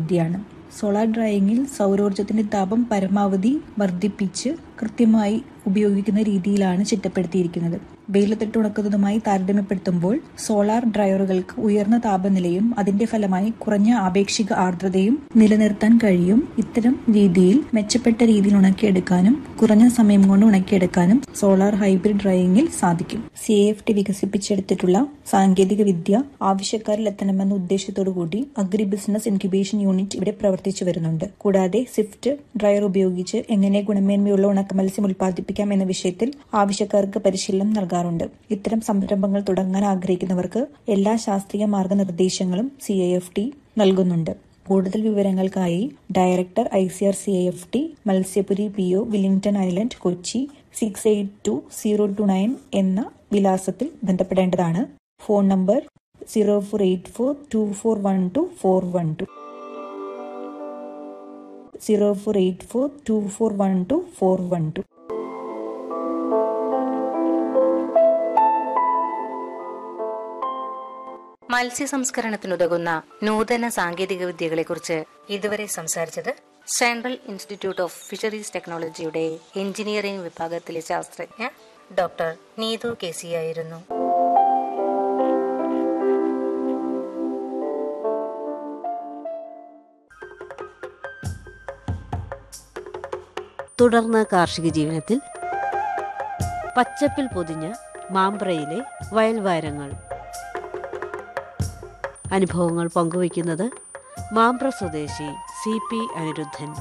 വിദ്യയാണ് സോളാർ ഡ്രൈയിങ്ങിൽ സൗരോർജ്ജത്തിന്റെ താപം പരമാവധി വർദ്ധിപ്പിച്ച് കൃത്യമായി ഉപയോഗിക്കുന്ന രീതിയിലാണ് ചിട്ടപ്പെടുത്തിയിരിക്കുന്നത് വെയിലത്തിട്ട് ഉണക്കുന്നതുമായി താരതമ്യപ്പെടുത്തുമ്പോൾ സോളാർ ഡ്രയറുകൾക്ക് ഉയർന്ന താപനിലയും അതിന്റെ ഫലമായി കുറഞ്ഞ ആപേക്ഷിക ആർദ്രതയും നിലനിർത്താൻ കഴിയും ഇത്തരം രീതിയിൽ മെച്ചപ്പെട്ട രീതിയിൽ ഉണക്കിയെടുക്കാനും കുറഞ്ഞ സമയം കൊണ്ട് ഉണക്കിയെടുക്കാനും സോളാർ ഹൈബ്രിഡ് ഡ്രൈയിങ്ങിൽ സാധിക്കും സി എഫ് ടി വികസിപ്പിച്ചെടുത്തിട്ടുള്ള സാങ്കേതിക വിദ്യ ആവശ്യക്കാരിൽ എത്തണമെന്ന ഉദ്ദേശത്തോടു കൂടി അഗ്രി ബിസിനസ് ഇൻക്യുബേഷൻ യൂണിറ്റ് ഇവിടെ പ്രവർത്തിച്ചു വരുന്നുണ്ട് കൂടാതെ സ്വിഫ്റ്റ് ഡ്രയർ ഉപയോഗിച്ച് എങ്ങനെ ഗുണമേന്മയുള്ള ഉണക്കമത്സ്യം ഉൽപ്പാദിപ്പിക്കാം എന്ന വിഷയത്തിൽ ആവശ്യക്കാർക്ക് പരിശീലനം നൽകാറുണ്ട് ഇത്തരം സംരംഭങ്ങൾ തുടങ്ങാൻ ആഗ്രഹിക്കുന്നവർക്ക് എല്ലാ ശാസ്ത്രീയ മാർഗനിർദ്ദേശങ്ങളും സി എഫ് ടി നൽകുന്നുണ്ട് കൂടുതൽ വിവരങ്ങൾക്കായി director I C R C F T Matsyapuri P O Willingdon Island Kochi six eight two zero two nine എന്ന വിലാസത്തിൽ ബന്ധപ്പെടേണ്ടതാണ് phone number zero four eight four two four one two four one two zero four eight four two four one two four one two മത്സ്യ സംസ്കരണത്തിനുതകുന്ന നൂതന സാങ്കേതിക വിദ്യകളെക്കുറിച്ച് ഇതുവരെ സംസാരിച്ചത് സെൻട്രൽ ഇൻസ്റ്റിറ്റ്യൂട്ട് ഓഫ് ഫിഷറീസ് ടെക്നോളജിയുടെ എഞ്ചിനീയറിംഗ് വിഭാഗത്തിലെ ശാസ്ത്രജ്ഞ ഡോക്ടർ നീതു കെ സി ആയിരുന്നു തുടർന്ന് കാർഷിക ജീവനത്തിൽ പച്ചപ്പിൽ പൊതിഞ്ഞ മാമ്പ്രയിലെ വയൽവാരങ്ങൾ അനുഭവങ്ങൾ പങ്കുവയ്ക്കുന്നത് മാമ്പ്ര സ്വദേശി സി പി അനിരുദ്ധൻ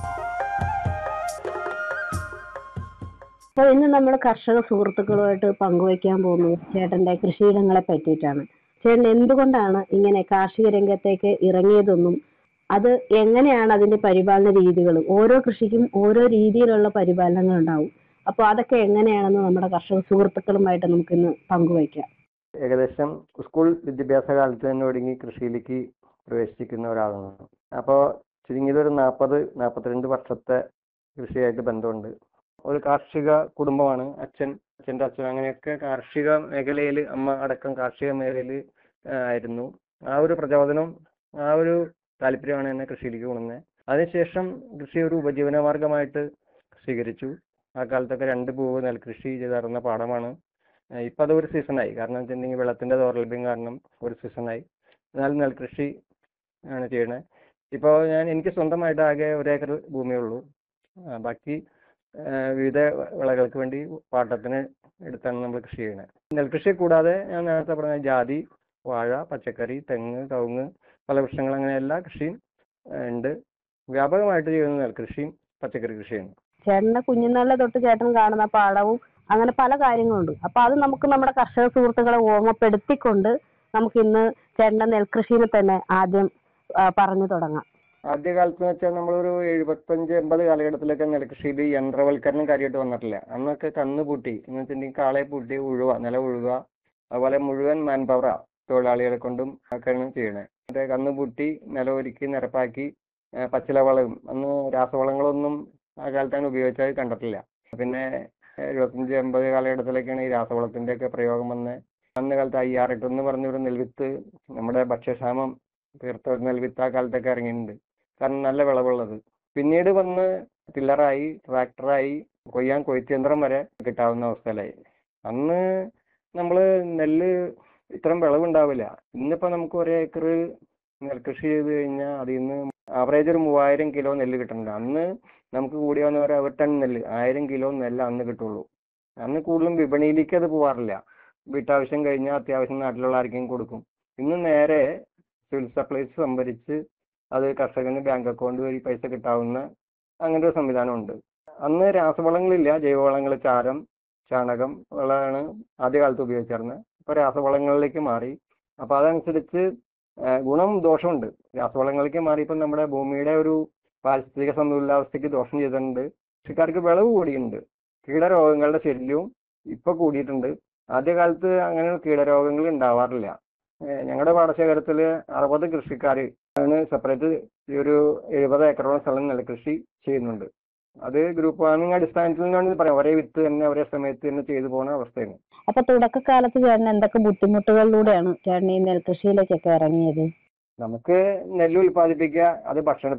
അപ്പോൾ ഇന്ന് നമ്മൾ കർഷക സുഹൃത്തുക്കളുമായിട്ട് പങ്കുവയ്ക്കാൻ പോകുന്നത് ചേട്ടന്റെ കൃഷിയിടങ്ങളെ പറ്റിയിട്ടാണ് ചേട്ടൻ എന്തുകൊണ്ടാണ് ഇങ്ങനെ കാർഷിക രംഗത്തേക്ക് ഇറങ്ങിയതെന്നും അത് എങ്ങനെയാണ് അതിന്റെ പരിപാലന രീതികൾ ഓരോ കൃഷിക്കും ഓരോ രീതിയിലുള്ള പരിപാലനങ്ങൾ ഉണ്ടാവും അപ്പോൾ അതൊക്കെ എങ്ങനെയാണെന്ന് നമ്മുടെ കർഷക സുഹൃത്തുക്കളുമായിട്ട് നമുക്ക് ഇന്ന് പങ്കുവയ്ക്കാം ഏകദേശം സ്കൂൾ വിദ്യാഭ്യാസ കാലത്ത് തന്നെ ഒടുങ്ങി കൃഷിയിലേക്ക് പ്രവേശിക്കുന്ന ഒരാളാണ് അപ്പോൾ ചുരുങ്ങിയത് ഒരു നാൽപ്പത് നാൽപ്പത്തിരണ്ട് വർഷത്തെ കൃഷിയായിട്ട് ബന്ധമുണ്ട് ഒരു കാർഷിക കുടുംബമാണ് അച്ഛൻ അച്ഛൻ്റെ അച്ഛൻ അങ്ങനെയൊക്കെ കാർഷിക മേഖലയിൽ അമ്മ അടക്കം കാർഷിക മേഖലയിൽ ആയിരുന്നു ആ ഒരു പ്രചോദനം ആ ഒരു താല്പര്യമാണ് എന്നെ കൃഷിയിലേക്ക് കൊണ്ടുവന്നത് അതിനുശേഷം കൃഷി ഒരു ഉപജീവന മാർഗമായിട്ട് സ്വീകരിച്ചു ആ കാലത്തൊക്കെ രണ്ട് പൂവ് നെൽകൃഷി ചെയ്തിരുന്ന പാടമാണ് ഏഹ് ഇപ്പൊ അത് ഒരു സീസണായി കാരണം വെച്ചിട്ടുണ്ടെങ്കിൽ വെള്ളത്തിന്റെ ദൗർലഭ്യം കാരണം ഒരു സീസണായി എന്നാൽ നെൽകൃഷി ആണ് ചെയ്യണത് ഇപ്പോൾ ഞാൻ എനിക്ക് സ്വന്തമായിട്ട് ആകെ ഒരേക്കർ ഭൂമിയേ ഉള്ളൂ ആ, ബാക്കി ഏഹ് വിവിധ വിളകൾക്ക് വേണ്ടി പാട്ടത്തിന് എടുത്താണ് നമ്മൾ കൃഷി ചെയ്യുന്നത് നെൽകൃഷി കൂടാതെ ഞാൻ നേരത്തെ പറഞ്ഞ ജാതി വാഴ പച്ചക്കറി തെങ്ങ് കവുങ്ങ് ഫലവൃക്ഷങ്ങൾ അങ്ങനെ എല്ലാ കൃഷിയും ഏഹ് ഉണ്ട് വ്യാപകമായിട്ട് ചെയ്യുന്ന നെൽകൃഷിയും പച്ചക്കറി കൃഷിയാണ് ചേട്ടന്റെ കുഞ്ഞുനാളിലെ തൊട്ട് ചേട്ടൻ കാണുന്ന പാടവും അങ്ങനെ പല കാര്യങ്ങളുണ്ട് അപ്പൊ അത് നമുക്ക് നമ്മുടെ കർഷക സുഹൃത്തുക്കളെ ഓർമ്മപ്പെടുത്തിക്കൊണ്ട് നമുക്ക് ഇന്ന് ചേട്ടന്റെ നെൽകൃഷിനെ തന്നെ ആദ്യം ആ, പറഞ്ഞു തുടങ്ങാം ആദ്യ കാലത്ത് എന്ന് വെച്ചാൽ നമ്മളൊരു എഴുപത്തഞ്ച് എൺപത് കാലഘട്ടത്തിലൊക്കെ നെൽകൃഷിയിൽ യന്ത്രവൽക്കരണം കാര്യമായിട്ട് വന്നിട്ടില്ല അന്നൊക്കെ കന്ന് പൂട്ടി എന്ന് വെച്ചിട്ടുണ്ടെങ്കിൽ കാളെ പൂട്ടി ഉഴുവ നില ഉഴുക അതുപോലെ മുഴുവൻ മാൻ പവറ തൊഴിലാളികളെ കൊണ്ടും ഒക്കെയാണ് ചെയ്യണത് മറ്റേ കന്ന് പൂട്ടി നില ഒരുക്കി നിരപ്പാക്കി ഏഹ് പച്ചില വളവും അന്ന് രാസവളങ്ങളൊന്നും ആ കാലത്താണ് ഉപയോഗിച്ചത് കണ്ടിട്ടില്ല പിന്നെ എഴുപത്തഞ്ച് എൺപത് കാലഘട്ടത്തിലൊക്കെയാണ് ഈ രാസവളത്തിന്റെ ഒക്കെ പ്രയോഗം വന്ന് അന്ന് കാലത്ത് ഐ ആർ എട്ട് എന്ന് പറഞ്ഞൊരു നെൽവിത്ത് നമ്മുടെ ഭക്ഷ്യക്ഷാമം തീർത്ത ഒരു നെൽവിത്ത് ആ കാലത്തൊക്കെ ഇറങ്ങിയിട്ടുണ്ട് കാരണം നല്ല വിളവുള്ളത് പിന്നീട് വന്ന് ടില്ലറായി ട്രാക്ടറായി കൊയ്യാൻ കൊയ്ത്തിയന്ത്രം വരെ കിട്ടാവുന്ന അവസ്ഥയിലായി അന്ന് നമ്മൾ നെല്ല് ഇത്രയും വിളവുണ്ടാവില്ല ഇന്നിപ്പോ നമുക്ക് ഒരു ഏക്കർ നെൽകൃഷി ചെയ്ത് കഴിഞ്ഞാൽ അതിൽ നിന്ന് ആവറേജ് ഒരു മൂവായിരം കിലോ നെല്ല് കിട്ടുന്നുണ്ട് അന്ന് നമുക്ക് കൂടി വന്ന ഒരു ഒരു ടൺ നെല്ല് ആയിരം കിലോ നെല്ല് അന്ന് കിട്ടുള്ളൂ അന്ന് കൂടുതലും വിപണിയിലേക്ക് അത് പോവാറില്ല വീട്ടാവശ്യം കഴിഞ്ഞാൽ അത്യാവശ്യം നാട്ടിലുള്ള ആർക്കെങ്കിലും കൊടുക്കും ഇന്ന് നേരെ സിവിൽ സപ്ലൈസ് സംഭരിച്ച് അത് കർഷകന് ബാങ്ക് അക്കൗണ്ട് വഴി പൈസ കിട്ടാവുന്ന അങ്ങനെ ഒരു സംവിധാനമുണ്ട് അന്ന് രാസവളങ്ങളില്ല ജൈവവളങ്ങൾ ചാരം ചാണകം വളമാണ് ആദ്യകാലത്ത് ഉപയോഗിച്ചിരുന്നത് ഇപ്പൊ രാസവളങ്ങളിലേക്ക് മാറി അപ്പൊ അതനുസരിച്ച് ആ, ഗുണം ദോഷമുണ്ട് രാസവളങ്ങളിലേക്ക് മാറിയപ്പോൾ നമ്മുടെ ഭൂമിയുടെ ഒരു പാരിസ്ഥിതിക സന്തുലിതാവസ്ഥയ്ക്ക് ദോഷം ചെയ്തിട്ടുണ്ട് കൃഷിക്കാർക്ക് വിളവ് കൂടിയിട്ടുണ്ട് കീടരോഗങ്ങളുടെ ശല്യവും ഇപ്പൊ കൂടിയിട്ടുണ്ട് ആദ്യകാലത്ത് അങ്ങനെ കീടരോഗങ്ങൾ ഉണ്ടാവാറില്ല ഏഹ് ഞങ്ങളുടെ പാടശേഖരത്തിൽ അറുപത് കൃഷിക്കാർ ആണ് സെപ്പറേറ്റ് ഈ ഒരു എഴുപത് ഏക്കറോളം സ്ഥലം നെൽകൃഷി ചെയ്യുന്നുണ്ട് അത് ഗ്രൂപ്പ് ഫാമിംഗ് അടിസ്ഥാനത്തിൽ നിന്നാണ് പറയാം ഒരേ വിത്ത് തന്നെ ഒരേ സമയത്ത് തന്നെ ചെയ്തു പോകുന്ന അവസ്ഥയാണ് അപ്പൊ തുടക്കകാലത്ത് ചേട്ടൻ എന്തൊക്കെ ബുദ്ധിമുട്ടുകളിലൂടെയാണ് ചേട്ടൻ ഈ നെൽകൃഷിയിലേക്കൊക്കെ ഇറങ്ങിയത് നമുക്ക് നെല്ല് ഉൽപ്പാദിപ്പിക്കുക അത് ഭക്ഷണ